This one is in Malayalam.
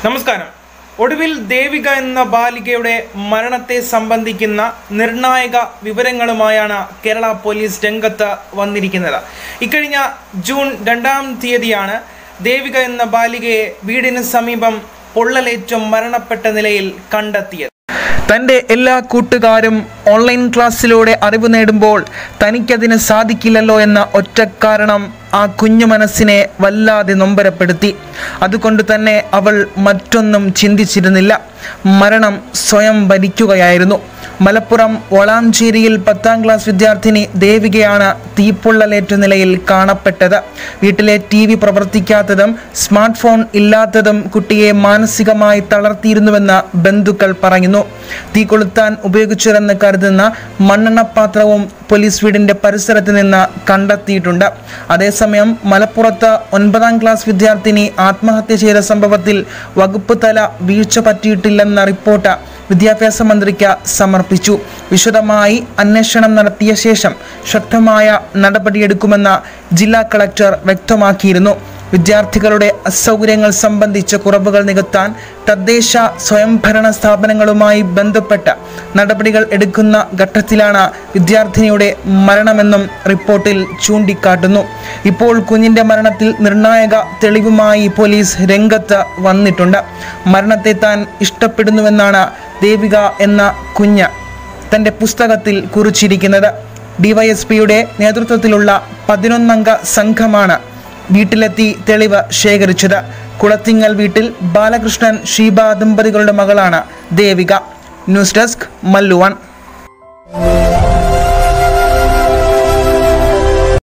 നമസ്കാരം ഒടുവിൽ ദേവിക എന്ന ബാലികയുടെ മരണത്തെ സംബന്ധിക്കുന്ന നിർണായക വിവരങ്ങളുമായാണ് കേരള പോലീസ് രംഗത്ത് വന്നിരിക്കുന്നത് ഇക്കഴിഞ്ഞ ജൂൺ രണ്ടാം തീയതിയാണ് ദേവിക എന്ന ബാലികയെ വീടിന് സമീപം പൊള്ളലേറ്റം മരണപ്പെട്ട നിലയിൽ കണ്ടെത്തിയത് തൻ്റെ എല്ലാ കൂട്ടുകാരും ഓൺലൈൻ ക്ലാസ്സിലൂടെ അറിവ് നേടുമ്പോൾ തനിക്കതിന് സാധിക്കില്ലല്ലോ എന്ന ഒറ്റ കാരണം ആ കുഞ്ഞു മനസ്സിനെ വല്ലാതെ നൊമ്പരപ്പെടുത്തി അതുകൊണ്ട് തന്നെ അവൾ മറ്റൊന്നും ചിന്തിച്ചിരുന്നില്ല മരണം സ്വയം ഭരിക്കുകയായിരുന്നു മലപ്പുറം വളാഞ്ചേരിയിൽ പത്താം ക്ലാസ് വിദ്യാർത്ഥിനി ദേവികയാണ് തീപ്പൊള്ളലേറ്റ നിലയിൽ കാണപ്പെട്ടത് വീട്ടിലെ ടി വി പ്രവർത്തിക്കാത്തതും സ്മാർട്ട് ഫോൺ ഇല്ലാത്തതും കുട്ടിയെ മാനസികമായി തളർത്തിയിരുന്നുവെന്ന് ബന്ധുക്കൾ പറയുന്നു തീ കൊളുത്താൻ ഉപയോഗിച്ചതെന്ന് കരുതുന്ന മണ്ണെണ്ണപ്പാത്രവും പോലീസ് വീടിന്റെ പരിസരത്ത് നിന്ന് കണ്ടെത്തിയിട്ടുണ്ട് അതേസമയം മലപ്പുറത്ത് ഒൻപതാം ക്ലാസ് വിദ്യാർത്ഥിനി ആത്മഹത്യ ചെയ്ത സംഭവത്തിൽ വകുപ്പ് തല വീഴ്ച പറ്റിയിട്ടില്ലെന്ന റിപ്പോർട്ട് വിദ്യാഭ്യാസ മന്ത്രിക്ക് സമർപ്പിച്ചു വിശദമായി അന്വേഷണം നടത്തിയ ശേഷം ശക്തമായ നടപടിയെടുക്കുമെന്ന് ജില്ലാ കളക്ടർ വ്യക്തമാക്കിയിരുന്നു വിദ്യാർത്ഥികളുടെ അസൗകര്യങ്ങൾ സംബന്ധിച്ച കുറവുകൾ നികത്താൻ തദ്ദേശ സ്വയംഭരണ സ്ഥാപനങ്ങളുമായി ബന്ധപ്പെട്ട നടപടികൾ എടുക്കുന്ന ഘട്ടത്തിലാണ് വിദ്യാർത്ഥിനിയുടെ മരണമെന്നും റിപ്പോർട്ടിൽ ചൂണ്ടിക്കാട്ടുന്നു ഇപ്പോൾ കുഞ്ഞിന്റെ മരണത്തിൽ നിർണായക തെളിവുമായി പോലീസ് രംഗത്ത് വന്നിട്ടുണ്ട് മരണത്തെ താൻ ഇഷ്ടപ്പെടുന്നുവെന്നാണ് ദേവിക എന്ന കുഞ്ഞ് തൻ്റെ പുസ്തകത്തിൽ കുറിച്ചിരിക്കുന്നത് ഡിവൈഎസ്പിയുടെ നേതൃത്വത്തിലുള്ള പതിനൊന്നംഗ സംഘമാണ് വീട്ടിലെത്തി തെളിവ് ശേഖരിച്ചത് കുളത്തിങ്ങൽ വീട്ടിൽ ബാലകൃഷ്ണൻ ഷീബ ദമ്പതികളുടെ മകളാണ് ദേവിക ന്യൂസ് ഡെസ്ക് മല്ലുവൺ